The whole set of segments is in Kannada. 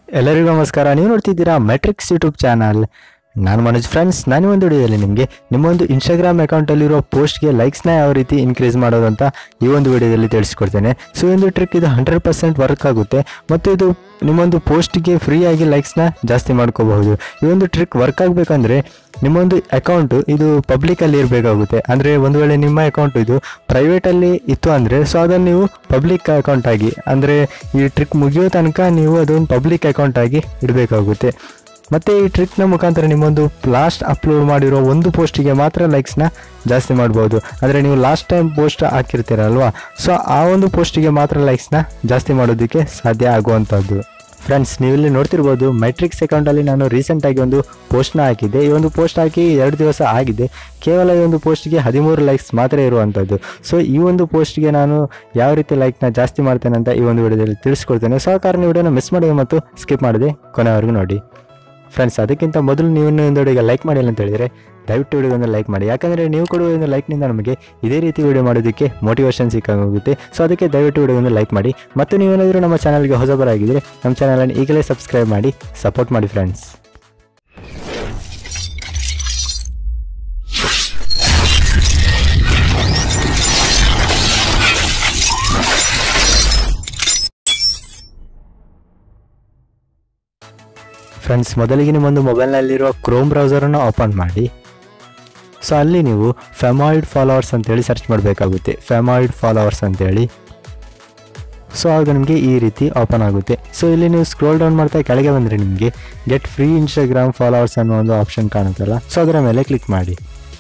ಎಲ್ಲರಿಗೂ ನಮಸ್ಕಾರ ನೀವು ನೋಡ್ತಿದ್ದೀರಾ ಮೆಟ್ರಿಕ್ಸ್ ಯೂಟ್ಯೂಬ್ ಚಾನಲ್ ನಾನು ಮನೋಜ್ ಫ್ರೆಂಡ್ಸ್ ನಾನು ಒಂದು ವಿಡಿಯೋದಲ್ಲಿ ನಿಮಗೆ ನಿಮ್ಮೊಂದು ಇನ್ಸ್ಟಾಗ್ರಾಮ್ ಅಕೌಂಟಲ್ಲಿರೋ ಪೋಸ್ಟ್ಗೆ ಲೈಕ್ಸ್ನ ಯಾವ ರೀತಿ ಇನ್ಕ್ರೀಸ್ ಮಾಡೋದು ಅಂತ ಈ ಒಂದು ವಿಡಿಯೋದಲ್ಲಿ ತಿಳಿಸ್ಕೊಡ್ತೇನೆ ಸೊ ಈ ಒಂದು ಟ್ರಿಕ್ ಇದು ಹಂಡ್ರೆಡ್ ಪರ್ಸೆಂಟ್ ವರ್ಕ್ ಆಗುತ್ತೆ ಮತ್ತು ಇದು ನಿಮ್ಮೊಂದು ಪೋಸ್ಟ್ಗೆ ಫ್ರೀಯಾಗಿ ಲೈಕ್ಸ್ನ ಜಾಸ್ತಿ ಮಾಡ್ಕೋಬಹುದು ಈ ಒಂದು ಟ್ರಿಕ್ ವರ್ಕ್ ಆಗಬೇಕಂದ್ರೆ ನಿಮ್ಮೊಂದು ಅಕೌಂಟು ಇದು ಪಬ್ಲಿಕಲ್ಲಿ ಇರಬೇಕಾಗುತ್ತೆ ಅಂದರೆ ಒಂದು ವೇಳೆ ನಿಮ್ಮ ಅಕೌಂಟ್ ಇದು ಪ್ರೈವೇಟಲ್ಲಿ ಇತ್ತು ಅಂದರೆ ಸೊ ಅದನ್ನು ನೀವು ಪಬ್ಲಿಕ್ ಅಕೌಂಟ್ ಆಗಿ ಅಂದರೆ ಈ ಟ್ರಿಕ್ ಮುಗಿಯೋ ತನಕ ನೀವು ಅದೊಂದು ಪಬ್ಲಿಕ್ ಅಕೌಂಟ್ ಆಗಿ ಇಡಬೇಕಾಗುತ್ತೆ ಮತ್ತು ಈ ಟ್ರಿಕ್ನ ಮುಖಾಂತರ ನಿಮ್ಮೊಂದು ಲಾಸ್ಟ್ ಅಪ್ಲೋಡ್ ಮಾಡಿರೋ ಒಂದು ಪೋಸ್ಟಿಗೆ ಮಾತ್ರ ಲೈಕ್ಸ್ನ ಜಾಸ್ತಿ ಮಾಡ್ಬೋದು ಅಂದರೆ ನೀವು ಲಾಸ್ಟ್ ಟೈಮ್ ಪೋಸ್ಟ್ ಹಾಕಿರ್ತೀರಲ್ವಾ ಸೊ ಆ ಒಂದು ಪೋಸ್ಟಿಗೆ ಮಾತ್ರ ಲೈಕ್ಸ್ನ ಜಾಸ್ತಿ ಮಾಡೋದಕ್ಕೆ ಸಾಧ್ಯ ಆಗುವಂಥದ್ದು ಫ್ರೆಂಡ್ಸ್ ನೀವಿಲ್ಲಿ ನೋಡ್ತಿರ್ಬೋದು ಮೈಟ್ರಿಕ್ಸ್ ಅಕೌಂಟಲ್ಲಿ ನಾನು ರೀಸೆಂಟಾಗಿ ಒಂದು ಪೋಸ್ಟ್ನ ಹಾಕಿದ್ದೆ ಈ ಒಂದು ಪೋಸ್ಟ್ ಹಾಕಿ ಎರಡು ದಿವಸ ಆಗಿದೆ ಕೇವಲ ಈ ಒಂದು ಪೋಸ್ಟ್ಗೆ ಹದಿಮೂರು ಲೈಕ್ಸ್ ಮಾತ್ರ ಇರುವಂಥದ್ದು ಸೊ ಈ ಒಂದು ಪೋಸ್ಟ್ಗೆ ನಾನು ಯಾವ ರೀತಿ ಲೈಕ್ನ ಜಾಸ್ತಿ ಮಾಡ್ತೇನೆ ಅಂತ ಈ ಒಂದು ವಿಡಿಯೋದಲ್ಲಿ ತಿಳಿಸ್ಕೊಡ್ತೇನೆ ಸೊ ಆ ಕಾರಣ ವಿಡಿಯೋನ ಮಿಸ್ ಮಾಡಿ ಮತ್ತು ಸ್ಕಿಪ್ ಮಾಡದೆ ಕೊನೆವರೆಗೂ ನೋಡಿ ಫ್ರೆಂಡ್ಸ್ ಅದಕ್ಕಿಂತ ಮೊದಲು ನೀವು ಇನ್ನೂ ಒಂದು ವಿಡಿಯೋಗೆ ಲೈಕ್ ಮಾಡಿಲ್ಲ ಅಂತ ಹೇಳಿದರೆ ದಯವಿಟ್ಟು ವಿಡಿಯೋಗೊಂದು ಲೈಕ್ ಮಾಡಿ ಯಾಕಂದರೆ ನೀವು ಕೊಡುವ ಒಂದು ಲೈಕ್ನಿಂದ ನಮಗೆ ಇದೇ ರೀತಿ ವಿಡಿಯೋ ಮಾಡೋದಕ್ಕೆ ಮೋಟಿವೇಶನ್ ಸಿಕ್ಕಾಗುತ್ತೆ ಸೊ ಅದಕ್ಕೆ ದಯವಿಟ್ಟು ವಿಡಿಯೋಗೊಂದು ಲೈಕ್ ಮಾಡಿ ಮತ್ತು ನೀವೇನಾದರೂ ನಮ್ಮ ಚಾನಲ್ಗೆ ಹೊಸಬರಾಗಿದ್ದರೆ ನಮ್ಮ ಚಾನಲನ್ನು ಈಗಲೇ ಸಬ್ಸ್ಕ್ರೈಬ್ ಮಾಡಿ ಸಪೋರ್ಟ್ ಮಾಡಿ ಫ್ರೆಂಡ್ಸ್ ಫ್ರೆಂಡ್ಸ್ ಮೊದಲಿಗೆ ನಿಮ್ಮೊಂದು ಮೊಬೈಲ್ನಲ್ಲಿರುವ ಕ್ರೋಮ್ ಬ್ರೌಸರನ್ನು ಓಪನ್ ಮಾಡಿ ಸೊ ಅಲ್ಲಿ ನೀವು ಫೆಮಾಯ್ಡ್ ಫಾಲೋವರ್ಸ್ ಅಂತೇಳಿ ಸರ್ಚ್ ಮಾಡಬೇಕಾಗುತ್ತೆ ಫೆಮಾಯ್ಡ್ ಫಾಲೋವರ್ಸ್ ಅಂತೇಳಿ ಸೊ ಆಗ ನಿಮಗೆ ಈ ರೀತಿ ಓಪನ್ ಆಗುತ್ತೆ ಸೊ ಇಲ್ಲಿ ನೀವು ಸ್ಕ್ರೋಲ್ ಡೌನ್ ಮಾಡ್ತಾ ಕೆಳಗೆ ಬಂದರೆ ನಿಮಗೆ ಗೆಟ್ ಫ್ರೀ ಇನ್ಸ್ಟಾಗ್ರಾಮ್ ಫಾಲೋವರ್ಸ್ ಅನ್ನೋ ಒಂದು ಆಪ್ಷನ್ ಕಾಣುತ್ತಲ್ಲ ಸೊ ಅದರ ಮೇಲೆ ಕ್ಲಿಕ್ ಮಾಡಿ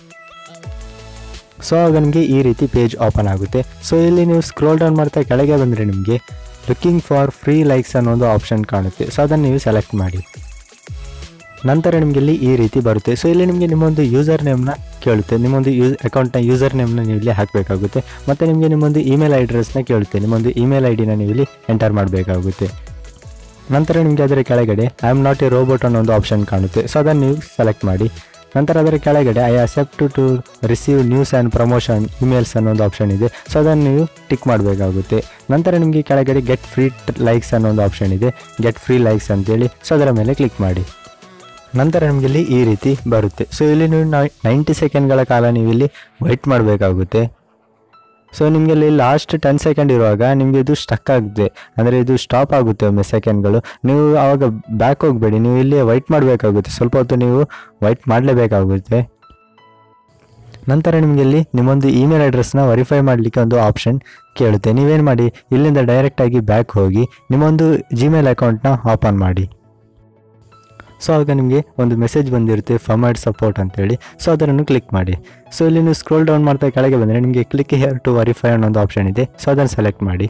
ಸೊ ಆಗ ನಿಮಗೆ ಈ ರೀತಿ ಪೇಜ್ ಓಪನ್ ಆಗುತ್ತೆ ಸೊ ಇಲ್ಲಿ ನೀವು ಸ್ಕ್ರೋಲ್ ಡೌನ್ ಮಾಡ್ತಾ ಕೆಳಗೆ ಬಂದರೆ ನಿಮಗೆ ಲುಕಿಂಗ್ ಫಾರ್ ಫ್ರೀ ಲೈಕ್ಸ್ ಅನ್ನೋ ಒಂದು ಆಪ್ಷನ್ ಕಾಣುತ್ತೆ ಸೊ ಅದನ್ನು ನೀವು ಸೆಲೆಕ್ಟ್ ಮಾಡಿ ನಂತರ ನಿಮಗೆ ಇಲ್ಲಿ ಈ ರೀತಿ ಬರುತ್ತೆ ಸೊ ಇಲ್ಲಿ ನಿಮಗೆ ನಿಮ್ಮೊಂದು ಯೂಸರ್ ನೇಮ್ನ ಕೇಳುತ್ತೆ ನಿಮ್ಮೊಂದು ಯೂಸ್ ಅಕೌಂಟ್ನ ಯೂಸರ್ ನೇಮ್ನ ನೀವು ಇಲ್ಲಿ ಹಾಕಬೇಕಾಗುತ್ತೆ ಮತ್ತು ನಿಮಗೆ ನಿಮ್ಮೊಂದು ಇಮೇಲ್ ಅಡ್ರೆಸ್ನ ಕೇಳುತ್ತೆ ನಿಮ್ಮೊಂದು ಇಮೇಲ್ ಐ ಡಿನ ನೀವು ಇಲ್ಲಿ ಎಂಟರ್ ಮಾಡಬೇಕಾಗುತ್ತೆ ನಂತರ ನಿಮಗೆ ಅದರ ಕೆಳಗಡೆ I am not a robot ಅನ್ನೋ ಒಂದು ಆಪ್ಷನ್ ಕಾಣುತ್ತೆ ಸೊ ಅದನ್ನು ನೀವು ಸೆಲೆಕ್ಟ್ ಮಾಡಿ ನಂತರ ಅದರ ಕೆಳಗಡೆ I accept to receive news and promotion emails ಅನ್ನೋ ಒಂದು ಆಪ್ಷನ್ ಇದೆ ಸೊ ಅದನ್ನು ನೀವು ಟಿಕ್ ಮಾಡಬೇಕಾಗುತ್ತೆ ನಂತರ ನಿಮಗೆ ಕೆಳಗಡೆ ಗೆಟ್ ಫ್ರೀ ಲೈಕ್ಸ್ ಅನ್ನೋ ಒಂದು ಆಪ್ಷನ್ ಇದೆ ಗೆಟ್ ಫ್ರೀ ಲೈಕ್ಸ್ ಅಂತೇಳಿ ಸೊ ಅದರ ಮೇಲೆ ಕ್ಲಿಕ್ ಮಾಡಿ ನಂತರ ನಿಮಗೆ ಇಲ್ಲಿ ಈ ರೀತಿ ಬರುತ್ತೆ ಸೊ ಇಲ್ಲಿ ನೀವು ನೈಂಟಿ ಸೆಕೆಂಡ್ಗಳ ಕಾಲ ನೀವು ಇಲ್ಲಿ ವೆಯ್ಟ್ ಮಾಡಬೇಕಾಗುತ್ತೆ ಸೊ ನಿಮಗೆ ಇಲ್ಲಿ ಲಾಸ್ಟ್ ಟೆನ್ ಸೆಕೆಂಡ್ ಇರುವಾಗ ನಿಮಗೆ ಇದು ಸ್ಟಕ್ ಆಗುತ್ತೆ ಅಂದರೆ ಇದು ಸ್ಟಾಪ್ ಆಗುತ್ತೆ ಒಮ್ಮೆ ಸೆಕೆಂಡ್ಗಳು ನೀವು ಆವಾಗ ಬ್ಯಾಕ್ ಹೋಗಬೇಡಿ ನೀವು ಇಲ್ಲಿ ವೈಟ್ ಮಾಡಬೇಕಾಗುತ್ತೆ ಸ್ವಲ್ಪ ಹೊತ್ತು ನೀವು ವೈಟ್ ಮಾಡಲೇಬೇಕಾಗುತ್ತೆ ನಂತರ ನಿಮಗೆ ಇಲ್ಲಿ ನಿಮ್ಮೊಂದು ಇಮೇಲ್ ಅಡ್ರೆಸ್ನ ವೆರಿಫೈ ಮಾಡಲಿಕ್ಕೆ ಒಂದು ಆಪ್ಷನ್ ಕೇಳುತ್ತೆ ನೀವೇನು ಮಾಡಿ ಇಲ್ಲಿಂದ ಡೈರೆಕ್ಟಾಗಿ ಬ್ಯಾಕ್ ಹೋಗಿ ನಿಮ್ಮೊಂದು ಜಿಮೇಲ್ ಅಕೌಂಟ್ನ ಓಪನ್ ಮಾಡಿ ಸೊ ಆಗ ನಿಮಗೆ ಒಂದು ಮೆಸೇಜ್ ಬಂದಿರುತ್ತೆ ಫಮೈಡ್ ಸಪೋರ್ಟ್ ಅಂತೇಳಿ ಸೊ ಅದನ್ನು ಕ್ಲಿಕ್ ಮಾಡಿ ಸೊ ಇಲ್ಲಿ ನೀವು ಸ್ಕ್ರೋಲ್ ಡೌನ್ ಮಾಡ್ತಾ ಕೆಳಗೆ ಬಂದರೆ ನಿಮಗೆ ಕ್ಲಿಕ್ ಹೇರ್ ಟು ವೆರಿಫೈ ಅನ್ನೋ ಒಂದು ಆಪ್ಷನ್ ಇದೆ ಸೊ ಅದನ್ನು ಸೆಲೆಕ್ಟ್ ಮಾಡಿ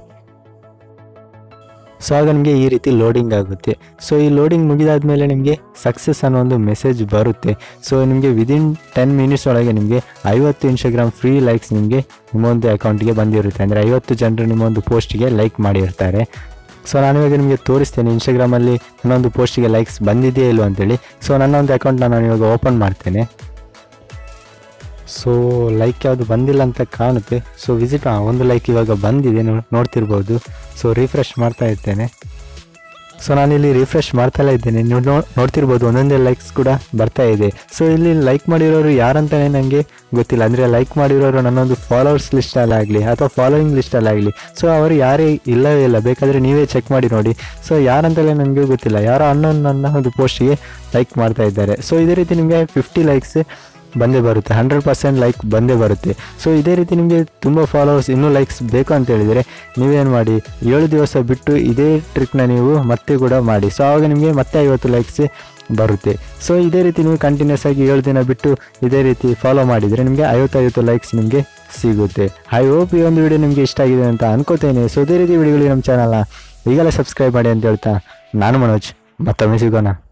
ಸೊ ಆಗ ನಿಮಗೆ ಈ ರೀತಿ ಲೋಡಿಂಗ್ ಆಗುತ್ತೆ ಸೊ ಈ ಲೋಡಿಂಗ್ ಮುಗಿದಾದ ಮೇಲೆ ನಿಮಗೆ ಸಕ್ಸಸ್ ಅನ್ನೋ ಒಂದು ಮೆಸೇಜ್ ಬರುತ್ತೆ ಸೊ ನಿಮಗೆ ವಿದಿನ್ ಟೆನ್ ಮಿನಿಟ್ಸ್ ಒಳಗೆ ನಿಮಗೆ ಐವತ್ತು ಇನ್ಸ್ಟಾಗ್ರಾಮ್ ಫ್ರೀ ಲೈಕ್ಸ್ ನಿಮಗೆ ನಿಮ್ಮೊಂದು ಅಕೌಂಟಿಗೆ ಬಂದಿರುತ್ತೆ ಅಂದರೆ ಐವತ್ತು ಜನರು ನಿಮ್ಮೊಂದು ಪೋಸ್ಟಿಗೆ ಲೈಕ್ ಮಾಡಿರ್ತಾರೆ ಸೊ ನಾನು ಇವಾಗ ನಿಮಗೆ ತೋರಿಸ್ತೇನೆ ಇನ್ಸ್ಟಾಗ್ರಾಮಲ್ಲಿ ನನ್ನೊಂದು ಪೋಸ್ಟಿಗೆ ಲೈಕ್ಸ್ ಬಂದಿದೆಯೇ ಇಲ್ವೋ ಅಂತೇಳಿ ಸೊ ನನ್ನ ಒಂದು ಅಕೌಂಟ್ನ ನಾನು ಇವಾಗ ಓಪನ್ ಮಾಡ್ತೇನೆ ಸೊ ಲೈಕ್ ಯಾವುದು ಬಂದಿಲ್ಲ ಅಂತ ಕಾಣುತ್ತೆ ಸೊ ವಿಸಿಟ್ ಒಂದು ಲೈಕ್ ಇವಾಗ ಬಂದಿದೆ ನೋ- ನೋಡ್ತಿರ್ಬೋದು ಸೊ ರಿಫ್ರೆಶ್ ಮಾಡ್ತಾ ಇರ್ತೇನೆ ಸೊ ನಾನಿಲ್ಲಿ ರಿಫ್ರೆಶ್ ಮಾಡ್ತಾಲೇ ಇದ್ದೇನೆ ನೀವು ನೋ ನೋಡ್ತಿರ್ಬೋದು ಒಂದೊಂದೇ ಲೈಕ್ಸ್ ಕೂಡ ಬರ್ತಾ ಇದೆ ಸೊ ಇಲ್ಲಿ ಲೈಕ್ ಮಾಡಿರೋರು ಯಾರಂತಾನೆ ನನಗೆ ಗೊತ್ತಿಲ್ಲ ಅಂದರೆ ಲೈಕ್ ಮಾಡಿರೋರು ನನ್ನೊಂದು ಫಾಲೋವರ್ಸ್ ಲಿಸ್ಟಲ್ಲಾಗಲಿ ಅಥವಾ ಫಾಲೋಯಿಂಗ್ ಲಿಸ್ಟಲ್ಲಾಗಲಿ ಸೊ ಅವರು ಯಾರೇ ಇಲ್ಲವೇ ಇಲ್ಲ ಬೇಕಾದರೆ ನೀವೇ ಚೆಕ್ ಮಾಡಿ ನೋಡಿ ಸೊ ಯಾರಂತಲೇ ನನಗೆ ಗೊತ್ತಿಲ್ಲ ಯಾರೋ ಅನ್ನೊಂದು ನನ್ನ ಒಂದು ಪೋಸ್ಟಿಗೆ ಲೈಕ್ ಮಾಡ್ತಾ ಇದ್ದಾರೆ ಸೊ ಇದೇ ರೀತಿ ನಿಮಗೆ ಫಿಫ್ಟಿ ಲೈಕ್ಸ್ ಬಂದೇ ಬರುತ್ತೆ ಹಂಡ್ರೆಡ್ ಪರ್ಸೆಂಟ್ ಲೈಕ್ ಬಂದೇ ಬರುತ್ತೆ ಸೊ ಇದೇ ರೀತಿ ನಿಮಗೆ ತುಂಬ ಫಾಲೋವರ್ಸ್ ಇನ್ನೂ ಲೈಕ್ಸ್ ಬೇಕು ಅಂತ ಹೇಳಿದರೆ ನೀವೇನು ಮಾಡಿ ಏಳು ದಿವಸ ಬಿಟ್ಟು ಇದೇ ಟ್ರಿಕ್ನ ನೀವು ಮತ್ತೆ ಕೂಡ ಮಾಡಿ ಸೊ ಆವಾಗ ನಿಮಗೆ ಮತ್ತೆ ಐವತ್ತು ಲೈಕ್ಸ್ ಬರುತ್ತೆ ಸೊ ಇದೇ ರೀತಿ ನೀವು ಕಂಟಿನ್ಯೂಸ್ ಆಗಿ ಏಳು ದಿನ ಬಿಟ್ಟು ಇದೇ ರೀತಿ ಫಾಲೋ ಮಾಡಿದರೆ ನಿಮಗೆ ಐವತ್ತೈವತ್ತು ಲೈಕ್ಸ್ ನಿಮಗೆ ಸಿಗುತ್ತೆ ಐ ಹೋಪ್ ಈ ಒಂದು ವಿಡಿಯೋ ನಿಮಗೆ ಇಷ್ಟ ಆಗಿದೆ ಅಂತ ಅನ್ಕೋತೇನೆ ಸೊ ಇದೇ ರೀತಿ ವಿಡಿಯೋಗಳಿಗೆ ನಮ್ಮ ಚಾನಲ್ನ ಈಗಲೇ ಸಬ್ಸ್ಕ್ರೈಬ್ ಮಾಡಿ ಅಂತ ಹೇಳ್ತಾ ನಾನು ಮನೋಜ್ ಮತ್ತೊಮ್ಮೆ ಸಿಗೋಣ